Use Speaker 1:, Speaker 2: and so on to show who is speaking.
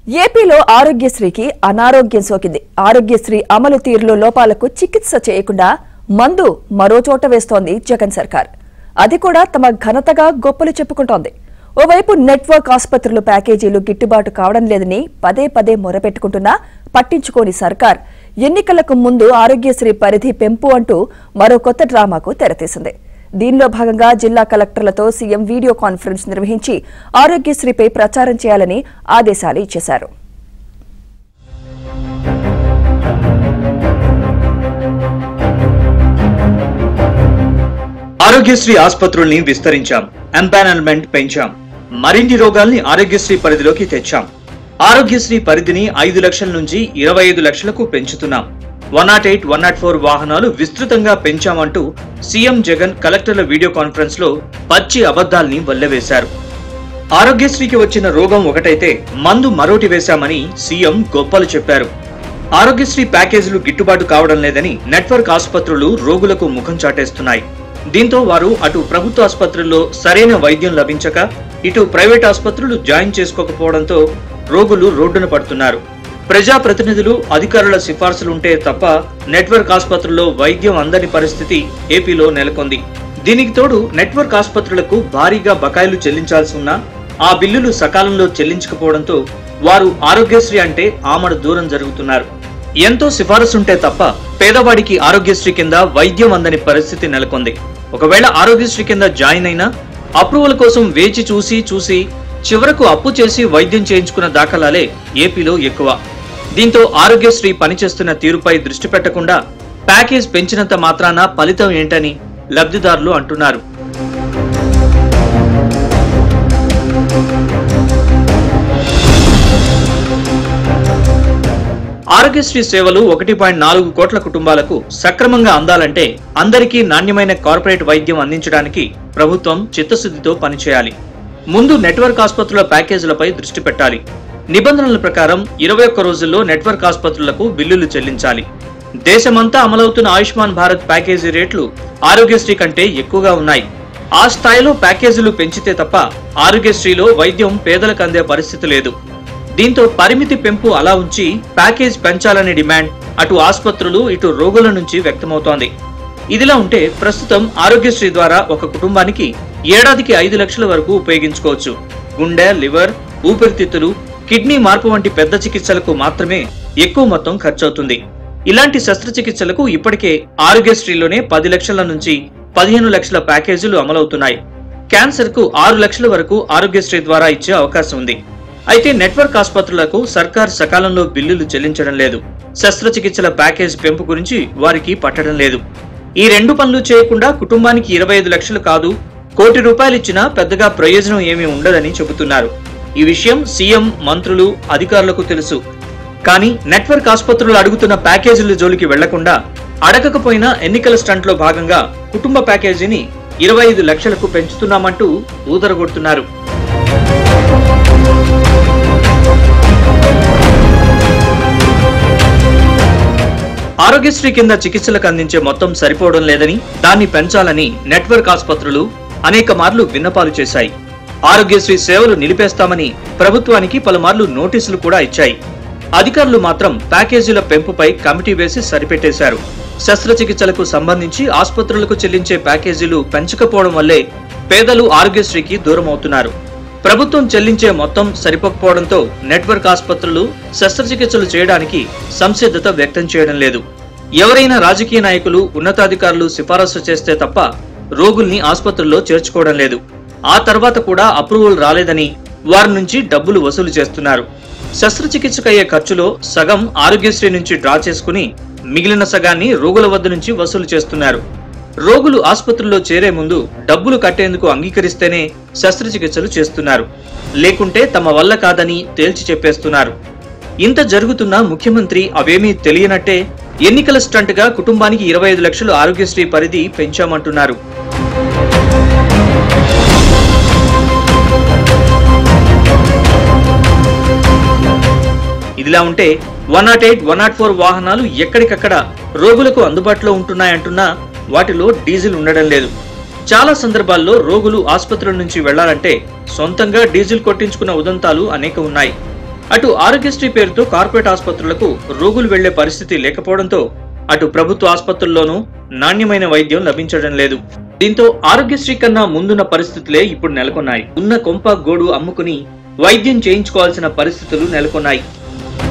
Speaker 1: ఏపీలో ఆరోగ్యశ్రీకి అనారోగ్యం సోకింది ఆరోగ్యశ్రీ అమలు తీరులో లోపాలకు చికిత్స చేయకుండా మందు మరో చోట వేస్తోంది జగన్ సర్కార్ అది కూడా తమ ఘనతగా గొప్పలు చెప్పుకుంటోంది ఓవైపు నెట్వర్క్ ఆసుపత్రులు ప్యాకేజీలు గిట్టుబాటు కావడం లేదని పదే పదే మొరపెట్టుకుంటున్నా పట్టించుకోని సర్కార్ ఎన్నికలకు ముందు ఆరోగ్యశ్రీ పరిధి పెంపు అంటూ మరో కొత్త డ్రామాకు తెరతీసింది దీనిలో భాగంగా జిల్లా కలెక్టర్లతో సీఎం వీడియో కాన్ఫరెన్స్ నిర్వహించి ఆరోగ్యశ్రీపై ప్రచారం చేయాలని ఆదేశాలు ఇచ్చేశారు
Speaker 2: ఆరోగ్యశ్రీ ఆసుపత్రుల్ని విస్తరించాం ఎంపానల్మెంట్ పెంచాం మరిన్ని రోగాల్ని ఆరోగ్యశ్రీ పరిధిలోకి తెచ్చాం ఆరోగ్యశ్రీ పరిధిని ఐదు లక్షల నుంచి ఇరవై ఐదు లక్షలకు పెంచుతున్నాం one naught eight one naught four వాహనాలు విస్తృతంగా పెంచామంటూ సీఎం జగన్ కలెక్టర్ల వీడియో కాన్ఫరెన్స్ లో పచ్చి అబద్ధాల్ని వల్లవేశారు ఆరోగ్యశ్రీకి వచ్చిన రోగం ఒకటైతే మందు మరోటి వేశామని సీఎం గొప్పలు చెప్పారు ఆరోగ్యశ్రీ ప్యాకేజీలు గిట్టుబాటు కావడం లేదని నెట్వర్క్ ఆసుపత్రులు రోగులకు ముఖం చాటేస్తున్నాయి దీంతో వారు అటు ప్రభుత్వ ఆసుపత్రుల్లో సరైన వైద్యం లభించక ఇటు ప్రైవేట్ ఆసుపత్రులు జాయిన్ చేసుకోకపోవడంతో రోగులు రోడ్డున పడుతున్నారు ప్రజా ప్రతినిధులు అధికారుల సిఫార్సులుంటే తప్ప నెట్వర్క్ ఆసుపత్రుల్లో వైద్యం అందని పరిస్థితి ఏపీలో నెలకొంది దీనికి తోడు నెట్వర్క్ ఆసుపత్రులకు భారీగా బకాయిలు చెల్లించాల్సి ఉన్నా ఆ బిల్లులు సకాలంలో చెల్లించకపోవడంతో వారు ఆరోగ్యశ్రీ అంటే ఆమడ దూరం జరుగుతున్నారు ఎంతో సిఫారసుంటే తప్ప పేదవాడికి ఆరోగ్యశ్రీ కింద వైద్యం అందని పరిస్థితి నెలకొంది ఒకవేళ ఆరోగ్యశ్రీ కింద జాయిన్ అయినా అప్రూవల్ కోసం వేచి చూసి చూసి చివరకు అప్పు చేసి వైద్యం చేయించుకున్న దాఖలాలే ఏపీలో ఎక్కువ దీంతో ఆరోగ్యశ్రీ పనిచేస్తున్న తీరుపై దృష్టి పెట్టకుండా ప్యాకేజ్ పెంచినంత మాత్రాన ఫలితం ఏంటని లబ్ధిదారులు అంటున్నారు ఆరోగ్యశ్రీ సేవలు ఒకటి పాయింట్ నాలుగు కోట్ల కుటుంబాలకు సక్రమంగా అందాలంటే అందరికీ నాణ్యమైన కార్పొరేట్ వైద్యం అందించడానికి ప్రభుత్వం చిత్తశుద్ధితో పనిచేయాలి ముందు నెట్వర్క్ ఆసుపత్రుల ప్యాకేజీలపై దృష్టి పెట్టాలి నిబంధనల ప్రకారం ఇరవై ఒక్క రోజుల్లో నెట్వర్క్ ఆసుపత్రులకు బిల్లులు చెల్లించాలి దేశమంతా అమలవుతున్న ఆయుష్మాన్ భారత్ ప్యాకేజీ రేట్లు ఆరోగ్యశ్రీ కంటే ఎక్కువగా ఉన్నాయి ఆ స్థాయిలో ప్యాకేజీలు పెంచితే తప్ప ఆరోగ్యశ్రీలో వైద్యం పేదలకు అందే పరిస్థితి లేదు దీంతో పరిమితి పెంపు అలా ఉంచి ప్యాకేజ్ పెంచాలనే డిమాండ్ అటు ఆసుపత్రులు ఇటు రోగుల నుంచి వ్యక్తమవుతోంది ఇదిలా ఉంటే ప్రస్తుతం ఆరోగ్యశ్రీ ద్వారా ఒక కుటుంబానికి ఏడాదికి ఐదు లక్షల వరకు ఉపయోగించుకోవచ్చు గుండె లివర్ ఊపిరితిత్తులు కిడ్నీ మార్పు వంటి పెద్ద చికిత్సలకు మాత్రమే ఎక్కువ మొత్తం ఖర్చవుతుంది ఇలాంటి శస్త్రచికిత్సలకు ఇప్పటికే ఆరోగ్యశ్రీలోనే పది లక్షల నుంచి పదిహేను లక్షల ప్యాకేజీలు అమలవుతున్నాయి క్యాన్సర్ కు ఆరు లక్షల వరకు ఆరోగ్యశ్రీ ద్వారా ఇచ్చే అవకాశం ఉంది అయితే నెట్వర్క్ ఆసుపత్రులకు సర్కార్ సకాలంలో బిల్లులు చెల్లించడం లేదు శస్త్రచికిత్సల ప్యాకేజ్ పెంపు గురించి వారికి పట్టడం లేదు ఈ రెండు పనులు చేయకుండా కుటుంబానికి ఇరవై ఐదు లక్షలు కాదు కోటి రూపాయలు ఇచ్చినా పెద్దగా ప్రయోజనం ఏమీ ఉండదని చెబుతున్నారు ఈ విషయం సీఎం మంత్రులు అధికారులకు తెలుసు కానీ నెట్వర్క్ ఆసుపత్రులు అడుగుతున్న ప్యాకేజీల జోలికి వెళ్లకుండా అడగకపోయినా ఎన్నికల స్టంట్లో భాగంగా కుటుంబ ప్యాకేజీని ఇరవై ఐదు లక్షలకు పెంచుతున్నామంటూ ఊదరగొడుతున్నారు ఆరోగ్యశ్రీ కింద చికిత్సలకు అందించే మొత్తం సరిపోవడం లేదని దాన్ని పెంచాలని నెట్వర్క్ ఆసుపత్రులు అనేక మార్లు విన్నపాలు చేశాయి ఆరోగ్యశ్రీ సేవలు నిలిపేస్తామని ప్రభుత్వానికి పలుమార్లు నోటీసులు కూడా ఇచ్చాయి అధికారులు మాత్రం ప్యాకేజీల పెంపుపై కమిటీ వేసి సరిపెట్టేశారు శస్త్రచికిత్సలకు సంబంధించి ఆసుపత్రులకు చెల్లించే ప్యాకేజీలు పెంచకపోవడం వల్లే పేదలు ఆరోగ్యశ్రీకి దూరం అవుతున్నారు ప్రభుత్వం చెల్లించే మొత్తం సరిపోకపోవడంతో నెట్వర్క్ ఆసుపత్రులు శస్త్రచికిత్సలు చేయడానికి సంసిద్ధత వ్యక్తం చేయడం లేదు ఎవరైనా రాజకీయ నాయకులు ఉన్నతాధికారులు సిఫారసు చేస్తే తప్ప రోగుల్ని ఆసుపత్రుల్లో చేర్చుకోవడం లేదు ఆ తర్వాత కూడా అప్రూవల్ రాలేదని వారి నుంచి డబ్బులు వసూలు చేస్తున్నారు శస్త్రచికిత్సకయ్యే ఖర్చులో సగం ఆరోగ్యశ్రీ నుంచి డ్రా చేసుకుని మిగిలిన సగాన్ని రోగుల వద్ద నుంచి వసూలు చేస్తున్నారు రోగులు ఆసుపత్రుల్లో చేరే ముందు డబ్బులు కట్టేందుకు అంగీకరిస్తేనే శస్త్రచికిత్సలు చేస్తున్నారు లేకుంటే తమ వల్ల కాదని తేల్చి చెప్పేస్తున్నారు ఇంత జరుగుతున్నా ముఖ్యమంత్రి అవేమీ తెలియనట్టే ఎన్నికల స్టంట్గా కుటుంబానికి ఇరవై ఐదు లక్షలు ఆరోగ్యశ్రీ పరిధి పెంచామంటున్నారు ఇదిలా ఉంటే one naught eight one naught four వాహనాలు ఎక్కడికక్కడ రోగులకు అందుబాటులో ఉంటున్నాయంటున్నా వాటిలో డీజిల్ ఉండడం లేదు చాలా సందర్భాల్లో రోగులు ఆసుపత్రుల నుంచి వెళ్లాలంటే సొంతంగా డీజిల్ కొట్టించుకున్న ఉదంతాలు అనేక ఉన్నాయి అటు ఆరోగ్యశ్రీ పేరుతో కార్పొరేట్ ఆసుపత్రులకు రోగులు వెళ్లే పరిస్థితి లేకపోవడంతో అటు ప్రభుత్వ ఆసుపత్రుల్లోనూ నాణ్యమైన వైద్యం లభించడం లేదు దీంతో ఆరోగ్యశ్రీ కన్నా ముందున్న పరిస్థితులే ఇప్పుడు నెలకొన్నాయి ఉన్న కొంప గోడు అమ్ముకుని వైద్యం చేయించుకోవాల్సిన పరిస్థితులు నెలకొన్నాయి